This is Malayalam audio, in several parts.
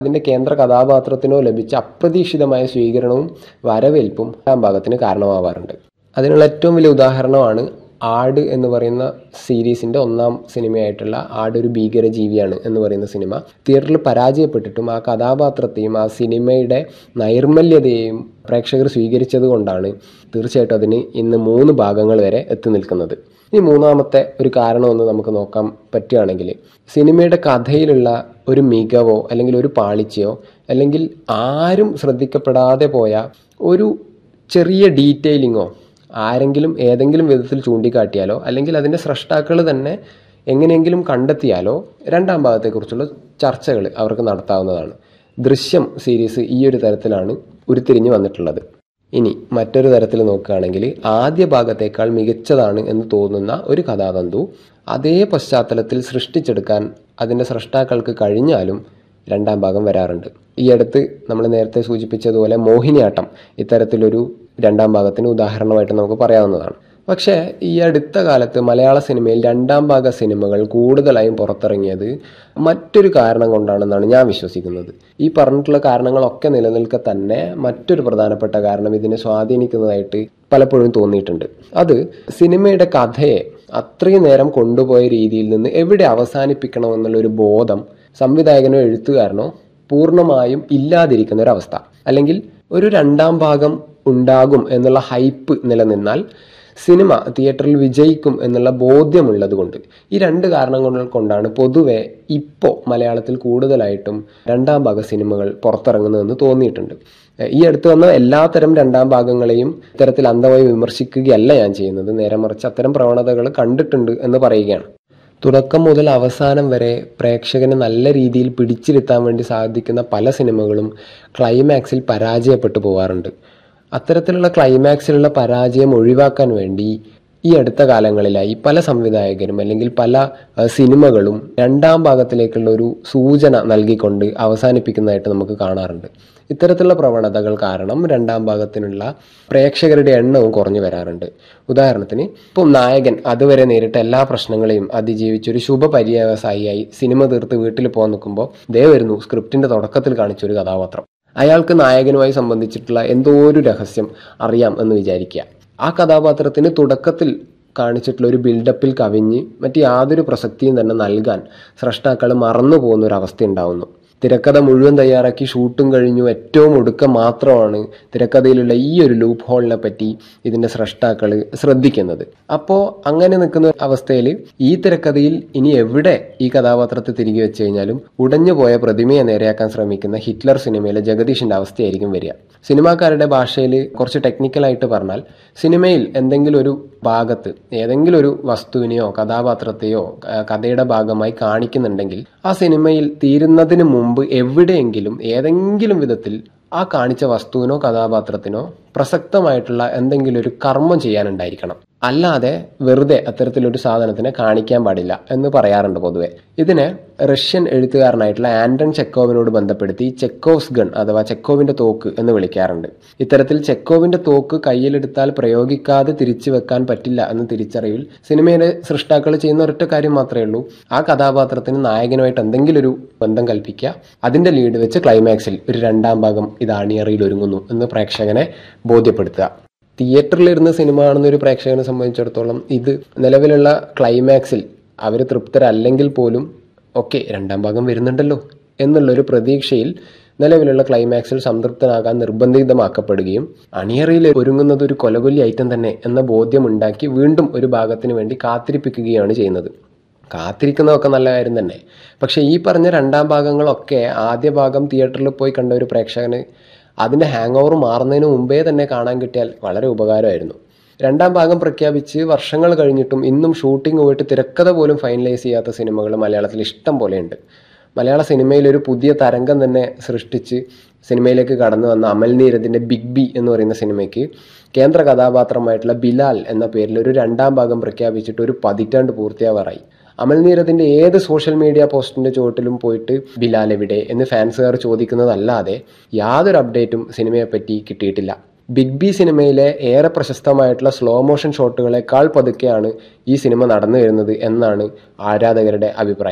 അതിൻ്റെ കേന്ദ്ര കഥാപാത്രത്തിനോ ലഭിച്ച അപ്രതീക്ഷിതമായ സ്വീകരണവും വരവേൽപ്പും രണ്ടാം ഭാഗത്തിന് കാരണമാവാറുണ്ട് അതിനുള്ള ഏറ്റവും വലിയ ഉദാഹരണമാണ് ആട് എന്ന് പറയുന്ന സീരീസിൻ്റെ ഒന്നാം സിനിമയായിട്ടുള്ള ആട് ഒരു ഭീകര ജീവിയാണ് എന്ന് പറയുന്ന സിനിമ തിയേറ്ററിൽ പരാജയപ്പെട്ടിട്ടും ആ കഥാപാത്രത്തെയും ആ സിനിമയുടെ നൈർമല്യതയെയും പ്രേക്ഷകർ സ്വീകരിച്ചത് കൊണ്ടാണ് തീർച്ചയായിട്ടും അതിന് ഇന്ന് മൂന്ന് ഭാഗങ്ങൾ വരെ എത്തി നിൽക്കുന്നത് ഇനി മൂന്നാമത്തെ ഒരു കാരണമെന്ന് നമുക്ക് നോക്കാൻ പറ്റുകയാണെങ്കിൽ സിനിമയുടെ കഥയിലുള്ള ഒരു മികവോ അല്ലെങ്കിൽ ഒരു പാളിച്ചയോ അല്ലെങ്കിൽ ആരും ശ്രദ്ധിക്കപ്പെടാതെ പോയ ഒരു ചെറിയ ഡീറ്റെയിലിങ്ങോ ആരെങ്കിലും ഏതെങ്കിലും വിധത്തിൽ ചൂണ്ടിക്കാട്ടിയാലോ അല്ലെങ്കിൽ അതിൻ്റെ സ്രഷ്ടാക്കൾ തന്നെ എങ്ങനെയെങ്കിലും കണ്ടെത്തിയാലോ രണ്ടാം ഭാഗത്തെക്കുറിച്ചുള്ള ചർച്ചകൾ അവർക്ക് നടത്താവുന്നതാണ് ദൃശ്യം സീരീസ് ഈ ഒരു തരത്തിലാണ് ഉരുത്തിരിഞ്ഞ് വന്നിട്ടുള്ളത് ഇനി മറ്റൊരു തരത്തിൽ നോക്കുകയാണെങ്കിൽ ആദ്യ ഭാഗത്തേക്കാൾ മികച്ചതാണ് എന്ന് തോന്നുന്ന ഒരു കഥാതന്തു അതേ പശ്ചാത്തലത്തിൽ സൃഷ്ടിച്ചെടുക്കാൻ അതിൻ്റെ സ്രഷ്ടാക്കൾക്ക് കഴിഞ്ഞാലും രണ്ടാം ഭാഗം വരാറുണ്ട് ഈ അടുത്ത് നമ്മൾ നേരത്തെ സൂചിപ്പിച്ചതുപോലെ മോഹിനിയാട്ടം ഇത്തരത്തിലൊരു രണ്ടാം ഭാഗത്തിന് ഉദാഹരണമായിട്ട് നമുക്ക് പറയാവുന്നതാണ് പക്ഷേ ഈ അടുത്ത കാലത്ത് മലയാള സിനിമയിൽ രണ്ടാം ഭാഗ സിനിമകൾ കൂടുതലായും പുറത്തിറങ്ങിയത് മറ്റൊരു കാരണം കൊണ്ടാണെന്നാണ് ഞാൻ വിശ്വസിക്കുന്നത് ഈ പറഞ്ഞിട്ടുള്ള കാരണങ്ങളൊക്കെ നിലനിൽക്കെ തന്നെ മറ്റൊരു പ്രധാനപ്പെട്ട കാരണം ഇതിനെ സ്വാധീനിക്കുന്നതായിട്ട് പലപ്പോഴും തോന്നിയിട്ടുണ്ട് അത് സിനിമയുടെ കഥയെ അത്രയും നേരം കൊണ്ടുപോയ രീതിയിൽ നിന്ന് എവിടെ അവസാനിപ്പിക്കണമെന്നുള്ള ഒരു ബോധം സംവിധായകനോ എഴുത്തുകാരനോ പൂർണ്ണമായും ഇല്ലാതിരിക്കുന്ന ഒരവസ്ഥ അല്ലെങ്കിൽ ഒരു രണ്ടാം ഭാഗം ഉണ്ടാകും എന്നുള്ള ഹൈപ്പ് നിലനിന്നാൽ സിനിമ തിയേറ്ററിൽ വിജയിക്കും എന്നുള്ള ബോധ്യമുള്ളത് കൊണ്ട് ഈ രണ്ട് കാരണങ്ങൾ കൊണ്ടാണ് പൊതുവെ ഇപ്പോൾ മലയാളത്തിൽ കൂടുതലായിട്ടും രണ്ടാം ഭാഗ സിനിമകൾ പുറത്തിറങ്ങുന്നതെന്ന് തോന്നിയിട്ടുണ്ട് ഈ അടുത്ത് വന്ന എല്ലാത്തരം രണ്ടാം ഭാഗങ്ങളെയും ഇത്തരത്തിൽ അന്ധമായി വിമർശിക്കുകയല്ല ഞാൻ ചെയ്യുന്നത് നേരെ മറിച്ച് അത്തരം പ്രവണതകൾ കണ്ടിട്ടുണ്ട് എന്ന് പറയുകയാണ് തുടക്കം മുതൽ അവസാനം വരെ പ്രേക്ഷകനെ നല്ല രീതിയിൽ പിടിച്ചിരുത്താൻ വേണ്ടി സാധിക്കുന്ന പല സിനിമകളും ക്ലൈമാക്സിൽ പരാജയപ്പെട്ടു പോകാറുണ്ട് അത്തരത്തിലുള്ള ക്ലൈമാക്സിലുള്ള പരാജയം ഒഴിവാക്കാൻ വേണ്ടി ഈ അടുത്ത കാലങ്ങളിലായി പല സംവിധായകരും അല്ലെങ്കിൽ പല അഹ്, സിനിമകളും രണ്ടാം ഭാഗത്തിലേക്കുള്ള ഒരു സൂചന നൽകിക്കൊണ്ട് അവസാനിപ്പിക്കുന്നതായിട്ട് നമുക്ക് കാണാറുണ്ട് ഇത്തരത്തിലുള്ള പ്രവണതകൾ കാരണം രണ്ടാം ഭാഗത്തിനുള്ള പ്രേക്ഷകരുടെ എണ്ണവും കുറഞ്ഞു വരാറുണ്ട് ഉദാഹരണത്തിന് ഇപ്പം നായകൻ അതുവരെ നേരിട്ട എല്ലാ പ്രശ്നങ്ങളെയും അതിജീവിച്ച് ഒരു ശുഭ പര്യവസായിയായി സിനിമ തീർത്ത് വീട്ടിൽ പോകാൻ നിൽക്കുമ്പോൾ ദേ വരുന്നു സ്ക്രിപ്റ്റിന്റെ തുടക്കത്തിൽ കാണിച്ച ഒരു കഥാപാത്രം അയാൾക്ക് നായകനുമായി സംബന്ധിച്ചിട്ടുള്ള എന്തോ ഒരു രഹസ്യം അറിയാം എന്ന് വിചാരിക്കുക ആ കഥാപാത്രത്തിന് തുടക്കത്തിൽ കാണിച്ചിട്ടുള്ള ഒരു ബിൽഡപ്പിൽ കവിഞ്ഞ് മറ്റ് യാതൊരു പ്രസക്തിയും തന്നെ നൽകാൻ സ്രഷ്ടാക്കൾ മറന്നു പോകുന്ന ഒരു അവസ്ഥ ഉണ്ടാവുന്നു തിരക്കഥ മുഴുവൻ തയ്യാറാക്കി ഷൂട്ടും കഴിഞ്ഞു ഏറ്റവും ഒടുക്കം മാത്രമാണ് തിരക്കഥയിലുള്ള ഈ ഒരു ലൂപ്പ് ഹോളിനെ പറ്റി ഇതിന്റെ സ്രഷ്ടാക്കൾ ശ്രദ്ധിക്കുന്നത് അപ്പോൾ അങ്ങനെ നിൽക്കുന്ന അവസ്ഥയിൽ ഈ തിരക്കഥയിൽ ഇനി എവിടെ ഈ കഥാപാത്രത്തെ തിരികെ വെച്ച് കഴിഞ്ഞാലും ഉടഞ്ഞു പോയ പ്രതിമയെ നേരെയാക്കാൻ ശ്രമിക്കുന്ന ഹിറ്റ്ലർ സിനിമയിലെ ജഗദീഷിന്റെ അവസ്ഥയായിരിക്കും വരിക സിനിമാക്കാരുടെ ഭാഷയിൽ കുറച്ച് ടെക്നിക്കലായിട്ട് പറഞ്ഞാൽ സിനിമയിൽ എന്തെങ്കിലും ഒരു ഭാഗത്ത് ഏതെങ്കിലും ഒരു വസ്തുവിനെയോ കഥാപാത്രത്തെയോ ആ, കഥയുടെ ഭാഗമായി കാണിക്കുന്നുണ്ടെങ്കിൽ ആ സിനിമയിൽ തീരുന്നതിന് മുമ്പ് എവിടെയെങ്കിലും ഏതെങ്കിലും വിധത്തിൽ ആ കാണിച്ച വസ്തുവിനോ കഥാപാത്രത്തിനോ പ്രസക്തമായിട്ടുള്ള എന്തെങ്കിലും ഒരു കർമ്മം ചെയ്യാനുണ്ടായിരിക്കണം അല്ലാതെ വെറുതെ അത്തരത്തിലൊരു സാധനത്തിനെ കാണിക്കാൻ പാടില്ല എന്ന് പറയാറുണ്ട് പൊതുവെ ഇതിനെ റഷ്യൻ എഴുത്തുകാരനായിട്ടുള്ള ആന്റൺ ചെക്കോവിനോട് ബന്ധപ്പെടുത്തി ചെക്കോവ്സ് ഗൺ അഥവാ ചെക്കോവിന്റെ തോക്ക് എന്ന് വിളിക്കാറുണ്ട് ഇത്തരത്തിൽ ചെക്കോവിന്റെ തോക്ക് കയ്യിലെടുത്താൽ പ്രയോഗിക്കാതെ തിരിച്ചു വെക്കാൻ പറ്റില്ല എന്ന തിരിച്ചറിവിൽ സിനിമയിലെ സൃഷ്ടാക്കൾ ചെയ്യുന്ന ഒരൊറ്റ കാര്യം മാത്രമേ ഉള്ളൂ ആ കഥാപാത്രത്തിന് നായകനുമായിട്ട് എന്തെങ്കിലും ഒരു ബന്ധം കൽപ്പിക്കുക അതിന്റെ ലീഡ് വെച്ച് ക്ലൈമാക്സിൽ ഒരു രണ്ടാം ഭാഗം ഇത് അണിയറയിൽ ഒരുങ്ങുന്നു എന്ന് പ്രേക്ഷകനെ ബോധ്യപ്പെടുത്തുക തിയേറ്ററിലിരുന്ന് സിനിമ കാണുന്ന ഒരു പ്രേക്ഷകനെ സംബന്ധിച്ചിടത്തോളം ഇത് നിലവിലുള്ള ക്ലൈമാക്സിൽ അവർ തൃപ്തരല്ലെങ്കിൽ പോലും ഓക്കെ രണ്ടാം ഭാഗം വരുന്നുണ്ടല്ലോ എന്നുള്ളൊരു പ്രതീക്ഷയിൽ നിലവിലുള്ള ക്ലൈമാക്സിൽ സംതൃപ്തനാകാൻ നിർബന്ധിതമാക്കപ്പെടുകയും അണിയറയിൽ ഒരുങ്ങുന്നത് ഒരു കൊലകൊല്ലി ഐറ്റം തന്നെ എന്ന ബോധ്യമുണ്ടാക്കി വീണ്ടും ഒരു ഭാഗത്തിന് വേണ്ടി കാത്തിരിപ്പിക്കുകയാണ് ചെയ്യുന്നത് കാത്തിരിക്കുന്നതൊക്കെ നല്ല കാര്യം തന്നെ പക്ഷേ ഈ പറഞ്ഞ രണ്ടാം ഭാഗങ്ങളൊക്കെ ആദ്യ ഭാഗം തിയേറ്ററിൽ പോയി കണ്ട ഒരു പ്രേക്ഷകന് അതിൻ്റെ ഹാങ് ഓവർ മാറുന്നതിന് മുമ്പേ തന്നെ കാണാൻ കിട്ടിയാൽ വളരെ ഉപകാരമായിരുന്നു രണ്ടാം ഭാഗം പ്രഖ്യാപിച്ച് വർഷങ്ങൾ കഴിഞ്ഞിട്ടും ഇന്നും ഷൂട്ടിംഗ് പോയിട്ട് തിരക്കഥ പോലും ഫൈനലൈസ് ചെയ്യാത്ത സിനിമകൾ മലയാളത്തിൽ ഇഷ്ടം പോലെയുണ്ട് മലയാള സിനിമയിൽ ഒരു പുതിയ തരംഗം തന്നെ സൃഷ്ടിച്ച് സിനിമയിലേക്ക് കടന്നു വന്ന അമൽ നീരദിന്റെ ബിഗ് ബി എന്ന് പറയുന്ന സിനിമയ്ക്ക് കേന്ദ്ര കഥാപാത്രമായിട്ടുള്ള ബിലാൽ എന്ന പേരിൽ ഒരു രണ്ടാം ഭാഗം പ്രഖ്യാപിച്ചിട്ട് ഒരു പതിറ്റാണ്ട് പൂർത്തിയാവാറായി അമൽ നീരദിന്റെ ഏത് സോഷ്യൽ മീഡിയ പോസ്റ്റിന്റെ ചുവട്ടിലും പോയിട്ട് ബിലാൽ എവിടെ എന്ന് ഫാൻസുകാർ ചോദിക്കുന്നതല്ലാതെ യാതൊരു അപ്ഡേറ്റും സിനിമയെപ്പറ്റി കിട്ടിയിട്ടില്ല ബിഗ് ബി സിനിമയിലെ ഏറെ പ്രശസ്തമായിട്ടുള്ള സ്ലോ മോഷൻ ഷോട്ടുകളെക്കാൾ പതുക്കെയാണ് ഈ സിനിമ നടന്നു വരുന്നത് എന്നാണ് ആരാധകരുടെ അഭിപ്രായം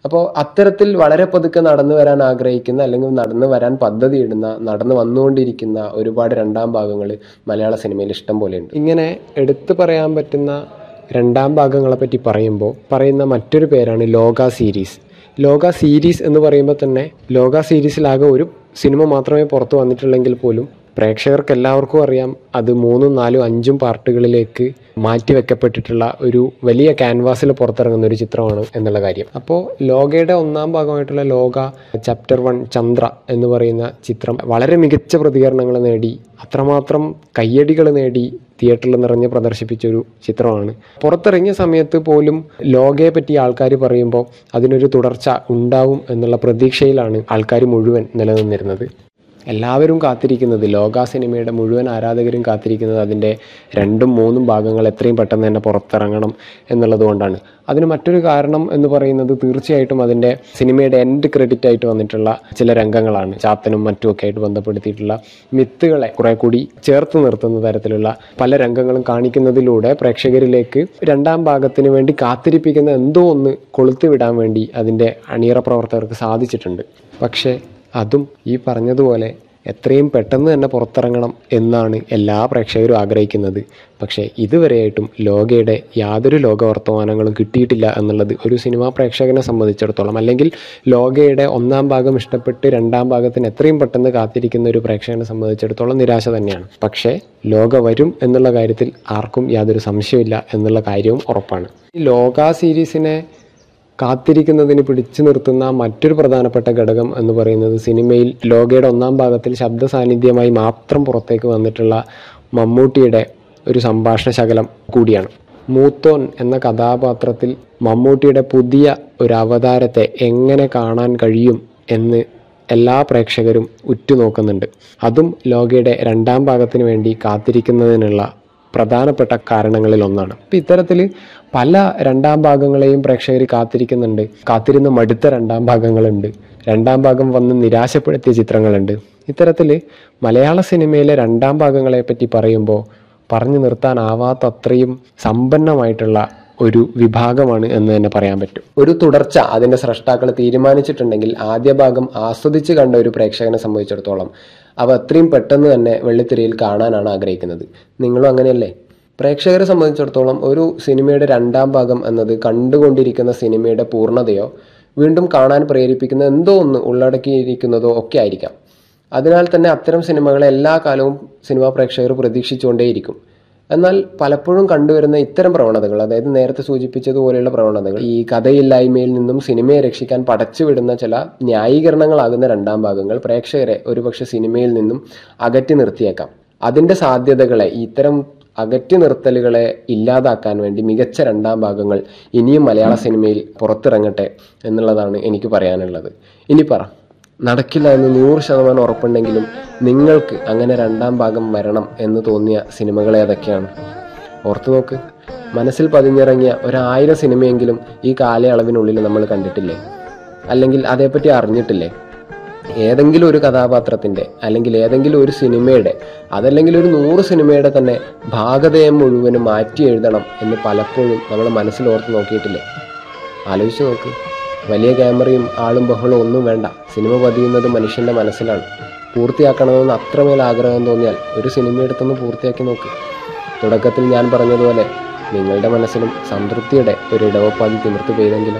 അപ്പോൾ അത്തരത്തിൽ വളരെ പതുക്കെ നടന്നു വരാൻ ആഗ്രഹിക്കുന്ന അല്ലെങ്കിൽ നടന്നു വരാൻ പദ്ധതിയിടുന്ന നടന്നു വന്നുകൊണ്ടിരിക്കുന്ന ഒരുപാട് രണ്ടാം ഭാഗങ്ങൾ മലയാള സിനിമയിൽ ഇഷ്ടം പോലെയുണ്ട് ഇങ്ങനെ എടുത്തു പറയാൻ പറ്റുന്ന രണ്ടാം ഭാഗങ്ങളെ പറ്റി പറയുമ്പോൾ പറയുന്ന മറ്റൊരു പേരാണ് ലോക സീരീസ് ലോക സീരീസ് എന്ന് പറയുമ്പോൾ തന്നെ ലോക സീരീസിലാകെ ഒരു സിനിമ മാത്രമേ പുറത്തു വന്നിട്ടുള്ളെങ്കിൽ പോലും പ്രേക്ഷകർക്ക് എല്ലാവർക്കും അറിയാം അത് മൂന്നും നാലും അഞ്ചും പാർട്ടുകളിലേക്ക് മാറ്റിവെക്കപ്പെട്ടിട്ടുള്ള ഒരു വലിയ ക്യാൻവാസിൽ പുറത്തിറങ്ങുന്ന ഒരു ചിത്രമാണ് എന്നുള്ള കാര്യം അപ്പോൾ ലോകയുടെ ഒന്നാം ഭാഗമായിട്ടുള്ള ലോക ചാപ്റ്റർ വൺ ചന്ദ്ര എന്ന് പറയുന്ന ചിത്രം വളരെ മികച്ച പ്രതികരണങ്ങൾ നേടി അത്രമാത്രം കയ്യടികൾ നേടി തിയേറ്ററിൽ നിറഞ്ഞ് പ്രദർശിപ്പിച്ച ഒരു ചിത്രമാണ് പുറത്തിറങ്ങിയ സമയത്ത് പോലും ലോകയെ പറ്റി ആൾക്കാർ പറയുമ്പോൾ അതിനൊരു തുടർച്ച ഉണ്ടാവും എന്നുള്ള പ്രതീക്ഷയിലാണ് ആൾക്കാർ മുഴുവൻ നിലനിന്നിരുന്നത് എല്ലാവരും കാത്തിരിക്കുന്നത് ലോക സിനിമയുടെ മുഴുവൻ ആരാധകരും കാത്തിരിക്കുന്നത് അതിൻ്റെ രണ്ടും മൂന്നും ഭാഗങ്ങൾ എത്രയും പെട്ടെന്ന് തന്നെ പുറത്തിറങ്ങണം എന്നുള്ളത് കൊണ്ടാണ് അതിന് മറ്റൊരു കാരണം എന്ന് പറയുന്നത് തീർച്ചയായിട്ടും അതിൻ്റെ സിനിമയുടെ എൻഡ് ക്രെഡിറ്റ് ആയിട്ട് വന്നിട്ടുള്ള ചില രംഗങ്ങളാണ് ചാത്തനും മറ്റുമൊക്കെ ആയിട്ട് ബന്ധപ്പെടുത്തിയിട്ടുള്ള മിത്തുകളെ കുറെ കൂടി ചേർത്ത് നിർത്തുന്ന തരത്തിലുള്ള പല രംഗങ്ങളും കാണിക്കുന്നതിലൂടെ പ്രേക്ഷകരിലേക്ക് രണ്ടാം ഭാഗത്തിന് വേണ്ടി കാത്തിരിപ്പിക്കുന്ന എന്തോ ഒന്ന് കൊളുത്തുവിടാൻ വേണ്ടി അതിൻ്റെ അണിയറ പ്രവർത്തകർക്ക് സാധിച്ചിട്ടുണ്ട് പക്ഷേ അതും ഈ പറഞ്ഞതുപോലെ എത്രയും പെട്ടെന്ന് തന്നെ പുറത്തിറങ്ങണം എന്നാണ് എല്ലാ പ്രേക്ഷകരും ആഗ്രഹിക്കുന്നത് പക്ഷേ ഇതുവരെയായിട്ടും ലോകയുടെ യാതൊരു ലോക വർത്തമാനങ്ങളും കിട്ടിയിട്ടില്ല എന്നുള്ളത് ഒരു സിനിമാ പ്രേക്ഷകനെ സംബന്ധിച്ചിടത്തോളം അല്ലെങ്കിൽ ലോകയുടെ ഒന്നാം ഭാഗം ഇഷ്ടപ്പെട്ട് രണ്ടാം ഭാഗത്തിന് എത്രയും പെട്ടെന്ന് കാത്തിരിക്കുന്ന ഒരു പ്രേക്ഷകനെ സംബന്ധിച്ചിടത്തോളം നിരാശ തന്നെയാണ് പക്ഷേ ലോക വരും എന്നുള്ള കാര്യത്തിൽ ആർക്കും യാതൊരു സംശയമില്ല എന്നുള്ള കാര്യവും ഉറപ്പാണ് ഈ ലോക സീരീസിനെ കാത്തിരിക്കുന്നതിന് പിടിച്ചു നിർത്തുന്ന മറ്റൊരു പ്രധാനപ്പെട്ട ഘടകം എന്ന് പറയുന്നത് സിനിമയിൽ ലോകയുടെ ഒന്നാം ഭാഗത്തിൽ ശബ്ദ സാന്നിധ്യമായി മാത്രം പുറത്തേക്ക് വന്നിട്ടുള്ള മമ്മൂട്ടിയുടെ ഒരു സംഭാഷണ ശകലം കൂടിയാണ് മൂത്തോൻ എന്ന കഥാപാത്രത്തിൽ മമ്മൂട്ടിയുടെ പുതിയ ഒരു അവതാരത്തെ എങ്ങനെ കാണാൻ കഴിയും എന്ന് എല്ലാ പ്രേക്ഷകരും ഉറ്റുനോക്കുന്നുണ്ട് അതും ലോകയുടെ രണ്ടാം ഭാഗത്തിന് വേണ്ടി കാത്തിരിക്കുന്നതിനുള്ള പ്രധാനപ്പെട്ട കാരണങ്ങളിൽ ഒന്നാണ് ഇപ്പം ഇത്തരത്തിൽ പല രണ്ടാം ഭാഗങ്ങളെയും പ്രേക്ഷകർ കാത്തിരിക്കുന്നുണ്ട് കാത്തിരുന്ന് മടുത്ത രണ്ടാം ഭാഗങ്ങളുണ്ട് രണ്ടാം ഭാഗം വന്ന് നിരാശപ്പെടുത്തിയ ചിത്രങ്ങളുണ്ട് ഇത്തരത്തിൽ മലയാള സിനിമയിലെ രണ്ടാം ഭാഗങ്ങളെ പറ്റി പറയുമ്പോൾ പറഞ്ഞു നിർത്താനാവാത്ത അത്രയും സമ്പന്നമായിട്ടുള്ള ഒരു വിഭാഗമാണ് എന്ന് തന്നെ പറയാൻ പറ്റും ഒരു തുടർച്ച അതിന്റെ സ്രഷ്ടാക്കൾ തീരുമാനിച്ചിട്ടുണ്ടെങ്കിൽ ആദ്യ ഭാഗം ആസ്വദിച്ച് കണ്ട ഒരു പ്രേക്ഷകനെ സംബന്ധിച്ചിടത്തോളം അവ അത്രയും പെട്ടെന്ന് തന്നെ വെള്ളിത്തിരയിൽ കാണാനാണ് ആഗ്രഹിക്കുന്നത് നിങ്ങളും അങ്ങനെയല്ലേ പ്രേക്ഷകരെ സംബന്ധിച്ചിടത്തോളം ഒരു സിനിമയുടെ രണ്ടാം ഭാഗം എന്നത് കണ്ടുകൊണ്ടിരിക്കുന്ന സിനിമയുടെ പൂർണ്ണതയോ വീണ്ടും കാണാൻ പ്രേരിപ്പിക്കുന്ന എന്തോ ഒന്ന് ഉള്ളടക്കിയിരിക്കുന്നതോ ഒക്കെ ആയിരിക്കാം അതിനാൽ തന്നെ അത്തരം സിനിമകളെ എല്ലാ കാലവും സിനിമാ പ്രേക്ഷകർ പ്രതീക്ഷിച്ചുകൊണ്ടേയിരിക്കും എന്നാൽ പലപ്പോഴും കണ്ടുവരുന്ന ഇത്തരം പ്രവണതകൾ അതായത് നേരത്തെ സൂചിപ്പിച്ചതുപോലെയുള്ള പ്രവണതകൾ ഈ കഥയില്ലായ്മയിൽ നിന്നും സിനിമയെ രക്ഷിക്കാൻ പടച്ചുവിടുന്ന ചില ന്യായീകരണങ്ങളാകുന്ന രണ്ടാം ഭാഗങ്ങൾ പ്രേക്ഷകരെ ഒരുപക്ഷെ സിനിമയിൽ നിന്നും അകറ്റി നിർത്തിയേക്കാം അതിന്റെ സാധ്യതകളെ ഇത്തരം അകറ്റി നിർത്തലുകളെ ഇല്ലാതാക്കാൻ വേണ്ടി മികച്ച രണ്ടാം ഭാഗങ്ങൾ ഇനിയും മലയാള സിനിമയിൽ പുറത്തിറങ്ങട്ടെ എന്നുള്ളതാണ് എനിക്ക് പറയാനുള്ളത് ഇനി പറ നടക്കില്ല എന്ന് നൂറ് ശതമാനം ഉറപ്പുണ്ടെങ്കിലും നിങ്ങൾക്ക് അങ്ങനെ രണ്ടാം ഭാഗം വരണം എന്ന് തോന്നിയ സിനിമകൾ ഏതൊക്കെയാണ് ഓർത്തു നോക്ക് മനസ്സിൽ പതിഞ്ഞിറങ്ങിയ ഒരായിരം സിനിമയെങ്കിലും ഈ കാലയളവിനുള്ളിൽ നമ്മൾ കണ്ടിട്ടില്ലേ അല്ലെങ്കിൽ അതേപ്പറ്റി അറിഞ്ഞിട്ടില്ലേ ഏതെങ്കിലും ഒരു കഥാപാത്രത്തിൻ്റെ അല്ലെങ്കിൽ ഏതെങ്കിലും ഒരു സിനിമയുടെ അതല്ലെങ്കിൽ ഒരു നൂറ് സിനിമയുടെ തന്നെ ഭാഗതയം മുഴുവനും മാറ്റി എഴുതണം എന്ന് പലപ്പോഴും നമ്മൾ മനസ്സിൽ ഓർത്ത് നോക്കിയിട്ടില്ലേ ആലോചിച്ച് നോക്ക് വലിയ ക്യാമറയും ആളും ബഹളവും ഒന്നും വേണ്ട സിനിമ പതിയുന്നത് മനുഷ്യൻ്റെ മനസ്സിലാണ് പൂർത്തിയാക്കണമെന്ന് അത്രമേൽ ആഗ്രഹം തോന്നിയാൽ ഒരു സിനിമ എടുത്തൊന്ന് പൂർത്തിയാക്കി നോക്ക് തുടക്കത്തിൽ ഞാൻ പറഞ്ഞതുപോലെ നിങ്ങളുടെ മനസ്സിലും സംതൃപ്തിയുടെ ഒരു ഇടവപ്പാതി തിമിർത്ത് പെയ്തെങ്കിലോ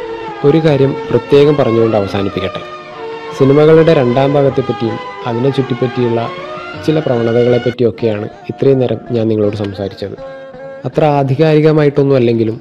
ഒരു കാര്യം പ്രത്യേകം പറഞ്ഞുകൊണ്ട് അവസാനിപ്പിക്കട്ടെ സിനിമകളുടെ രണ്ടാം ഭാഗത്തെപ്പറ്റിയും അതിനെ ചുറ്റിപ്പറ്റിയുള്ള ചില പ്രവണതകളെ പറ്റിയൊക്കെയാണ് ഇത്രയും നേരം ഞാൻ നിങ്ങളോട് സംസാരിച്ചത് അത്ര ആധികാരികമായിട്ടൊന്നും അല്ലെങ്കിലും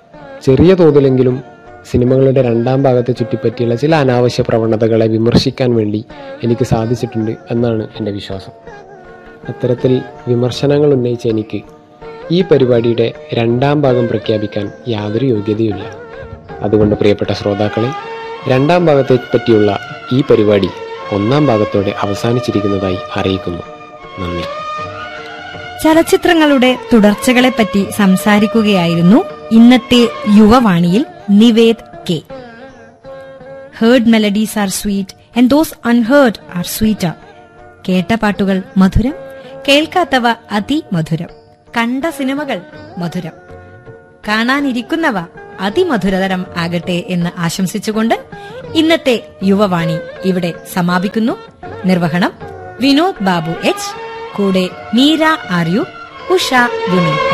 ചെറിയ തോതിലെങ്കിലും സിനിമകളുടെ രണ്ടാം ഭാഗത്തെ ചുറ്റിപ്പറ്റിയുള്ള ചില അനാവശ്യ പ്രവണതകളെ വിമർശിക്കാൻ വേണ്ടി എനിക്ക് സാധിച്ചിട്ടുണ്ട് എന്നാണ് എൻ്റെ വിശ്വാസം അത്തരത്തിൽ വിമർശനങ്ങൾ ഉന്നയിച്ച എനിക്ക് ഈ പരിപാടിയുടെ രണ്ടാം ഭാഗം പ്രഖ്യാപിക്കാൻ യാതൊരു യോഗ്യതയുമില്ല അതുകൊണ്ട് പ്രിയപ്പെട്ട ശ്രോതാക്കളെ രണ്ടാം ഭാഗത്തെ പറ്റിയുള്ള ഈ പരിപാടി ഒന്നാം ഭാഗത്തോടെ അവസാനിച്ചിരിക്കുന്നതായി അറിയിക്കുന്നു നന്ദി ചലച്ചിത്രങ്ങളുടെ തുടർച്ചകളെപ്പറ്റി സംസാരിക്കുകയായിരുന്നു ഇന്നത്തെ യുവവാണിയിൽ Nived K heard melodies are sweet and those unheard are sweeter കേട്ട പാട്ടുകൾ മധുരം കേൾക്കാത്തവ അതിമധുരം കണ്ട സിനിമകൾ മധുരം കാണാനിരിക്കുന്നവ അതിമധുരതരം ആകട്ടെ എന്ന് ആശംസിച്ചുകൊണ്ട് ഇന്നത്തെ യുവവാണി ഇവിടെ സമാപിക്കുന്നു നിർവഹണം വിനോദ് ബാബു എച്ച് കൂടെ മീര ആർ യു ഉഷ വിനോദ്